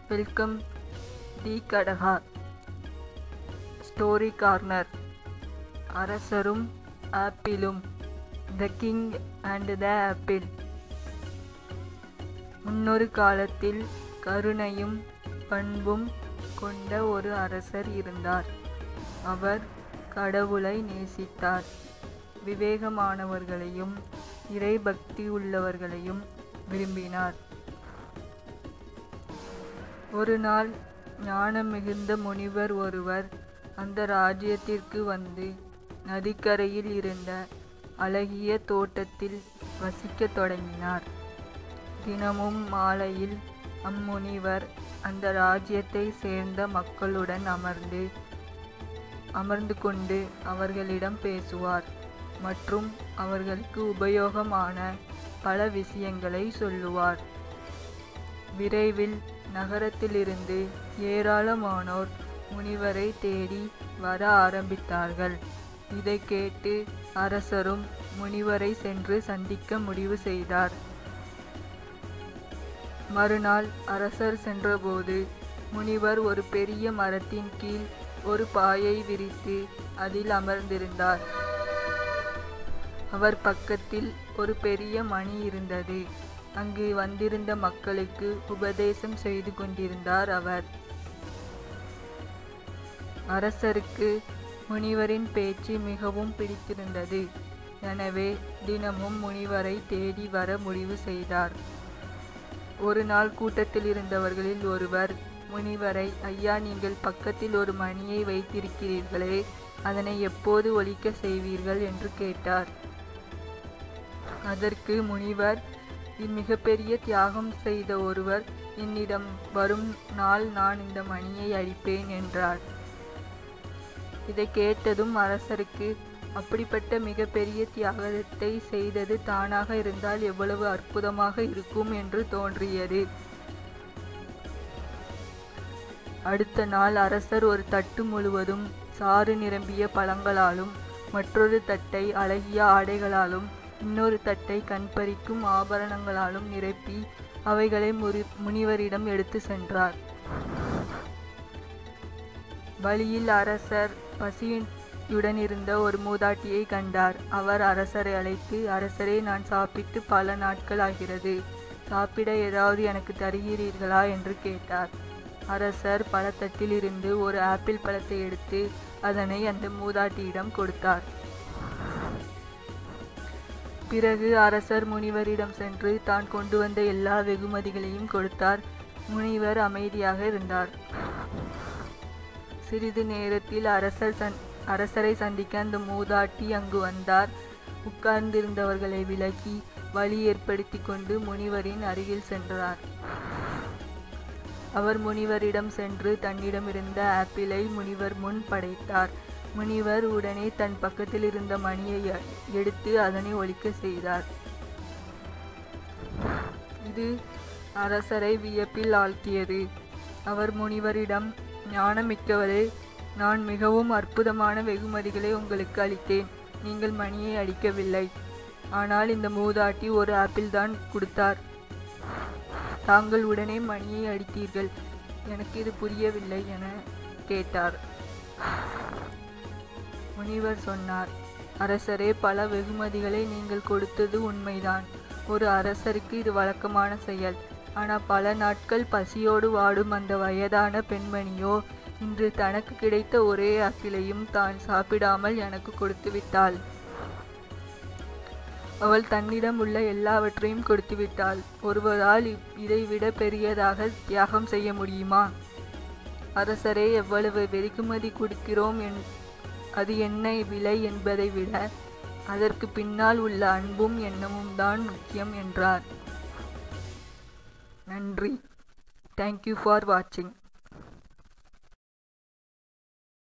welcome the கடகா story corner அரசரும் ஆப்பிளும் the king and the apple முன்னொரு காலத்தில் கருணையும் பண்பும் கொண்ட ஒரு அரசர் இருந்தார் அவர் கடவுளை நேசித்தார் விவேகமானவர்களையும் இறைபக்தி உள்ளவர்களையும் விரும்பினார் ஒரு நாள் ஞானம் மிகுந்த முனிவர் ஒருவர் அந்த ராஜ்யத்திற்கு வந்து நதிக்கரையில் இருந்த அழகிய தோட்டத்தில் வசிக்கத் தொடங்கினார் தினமும் மாலையில் அம்முனிவர் அந்த ராஜ்யத்தை சேர்ந்த மக்களுடன் அமர்ந்து அமர்ந்து கொண்டு அவர்களிடம் பேசுவார் மற்றும் அவர்களுக்கு உபயோகமான பல விஷயங்களை சொல்லுவார் விரைவில் நகரத்திலிருந்து ஏராளமானோர் முனிவரை தேடி வர ஆரம்பித்தார்கள் இதை கேட்டு அரசரும் முனிவரை சென்று சந்திக்க முடிவு செய்தார் மறுநாள் அரசர் சென்றபோது முனிவர் ஒரு பெரிய மரத்தின் கீழ் ஒரு பாயை விரித்து அதில் அமர்ந்திருந்தார் அவர் பக்கத்தில் ஒரு பெரிய மணி இருந்தது அங்கு வந்திருந்த மக்களுக்கு உபதேசம் செய்து கொண்டிருந்தார் அவர் அரசருக்கு முனிவரின் பேச்சு மிகவும் பிடித்திருந்தது எனவே தினமும் முனிவரை தேடி வர முடிவு செய்தார் ஒரு நாள் கூட்டத்தில் இருந்தவர்களில் ஒருவர் முனிவரை ஐயா நீங்கள் பக்கத்தில் ஒரு மணியை வைத்திருக்கிறீர்களே அதனை எப்போது ஒலிக்க செய்வீர்கள் என்று கேட்டார் அதற்கு முனிவர் மிகப்பெரிய தியாகம் செய்த ஒருவர் என்னிடம் வரும் நாள் நான் இந்த மணியை அழிப்பேன் என்றார் இதை கேட்டதும் அரசருக்கு அப்படிப்பட்ட மிகப்பெரிய தியாகத்தை செய்தது தானாக இருந்தால் எவ்வளவு அற்புதமாக இருக்கும் என்று தோன்றியது அடுத்த நாள் அரசர் ஒரு தட்டு முழுவதும் சாறு நிரம்பிய பழங்களாலும் மற்றொரு தட்டை அழகிய ஆடைகளாலும் இன்னொரு தட்டை கண்பறிக்கும் ஆபரணங்களாலும் நிரப்பி அவைகளை முறி முனிவரிடம் எடுத்து சென்றார் வழியில் அரசர் பசியுடன் இருந்த ஒரு மூதாட்டியை கண்டார் அவர் அரசரை அழைத்து அரசரே நான் சாப்பிட்டு பல நாட்கள் ஆகிறது சாப்பிட ஏதாவது எனக்கு தருகிறீர்களா என்று கேட்டார் அரசர் பழத்தட்டில் இருந்து ஒரு ஆப்பிள் பழத்தை எடுத்து அதனை அந்த மூதாட்டியிடம் கொடுத்தார் பிறகு அரசர் முனிவரிடம் சென்று தான் கொண்டு வந்த எல்லா வெகுமதிகளையும் கொடுத்தார் முனிவர் அமைதியாக இருந்தார் சிறிது நேரத்தில் அரசர் சந் அரசரை சந்திக்க அந்த மூதாட்டி அங்கு வந்தார் உட்கார்ந்திருந்தவர்களை விலக்கி வழி ஏற்படுத்தி கொண்டு முனிவரின் அருகில் சென்றார் அவர் முனிவரிடம் சென்று தன்னிடமிருந்த ஆப்பிளை முனிவர் முன் படைத்தார் முனிவர் உடனே தன் பக்கத்தில் இருந்த மணியை எடுத்து அதனை ஒலிக்க செய்தார் இது அரசரை வியப்பில் ஆழ்த்தியது அவர் முனிவரிடம் ஞானமிக்கவரே நான் மிகவும் அற்புதமான வெகுமதிகளை உங்களுக்கு அளித்தேன் நீங்கள் மணியை அடிக்கவில்லை ஆனால் இந்த மூதாட்டி ஒரு ஆப்பிள் தான் கொடுத்தார் தாங்கள் உடனே மணியை அடித்தீர்கள் எனக்கு இது புரியவில்லை என கேட்டார் முனிவர் சொன்னார் அரசரே பல வெகுமதிகளை நீங்கள் கொடுத்தது உண்மைதான் ஒரு அரசருக்கு இது வழக்கமான செயல் ஆனால் பல நாட்கள் பசியோடு வாடும் அந்த வயதான பெண்மணியோ இன்று தனக்கு கிடைத்த ஒரே ஆப்பிளையும் தான் சாப்பிடாமல் எனக்கு கொடுத்து விட்டாள் அவள் தன்னிடம் உள்ள எல்லாவற்றையும் கொடுத்து விட்டாள் ஒருவரால் இதைவிட பெரியதாக தியாகம் செய்ய முடியுமா அரசரே எவ்வளவு வெகுமதி கொடுக்கிறோம் என் அது என்ன விலை என்பதை விட அதற்கு பின்னால் உள்ள அன்பும் எண்ணமும் தான் முக்கியம் என்றார் நன்றி தேங்க்யூ ஃபார் வாட்சிங்